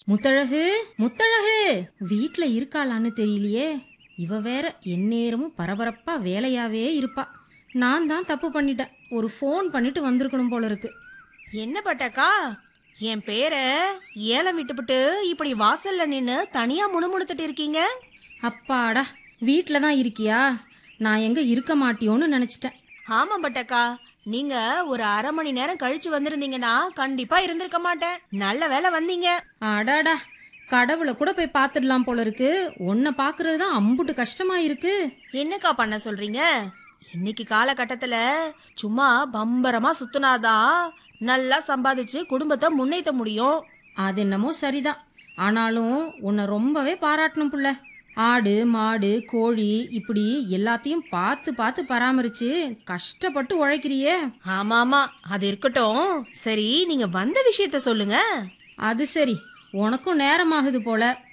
முத்தழகு முத்தழகு வீட்ல இருக்காளான்னு தெரியலையே இவ வேற எந்நேரமும் பரபரப்பா வேலையாவே இருப்பா நான் தான் தப்பு பண்ணிட்டேன் ஒரு ஃபோன் பண்ணிட்டு வந்திருக்கணும் போல இருக்கு என்ன பட்டக்கா என் பேரை ஏலம் விட்டுவிட்டு இப்படி வாசல்ல நின்னு தனியா முணுமுணுத்துட்டு இருக்கீங்க அப்பாடா வீட்ல தான் இருக்கியா நான் எங்க இருக்க மாட்டியோன்னு நினைச்சிட்டேன் ஆமா பட்டக்கா நீங்க ஒரு அரை மணி நேரம் கழிச்சு வந்திருந்தீங்கன்னா கண்டிப்பா இருந்திருக்க மாட்டேன் நல்ல வேலை வந்தீங்க அடாடா கடவுளை கூட போய் பார்த்துடலாம் போல இருக்கு உன்னை பார்க்கறது தான் அம்புட்டு கஷ்டமா இருக்கு என்னக்கா பண்ண சொல்றீங்க இன்னைக்கு காலகட்டத்துல சும்மா பம்பரமா சுத்துனாதான் நல்லா சம்பாதிச்சு குடும்பத்தை முன்னேற்ற முடியும் அது என்னமோ சரிதான் ஆனாலும் உன்னை ரொம்பவே பாராட்டணும் புள்ள ஆடு மாடு கோழி இப்படி எல்லாத்தையும் பார்த்து பார்த்து பராமரிச்சு கஷ்டப்பட்டு உழைக்கிறியே ஆமா ஆமா அது இருக்கட்டும் சரி நீங்க வந்த விஷயத்த சொல்லுங்க அது சரி உனக்கும் நேரமாகுது போல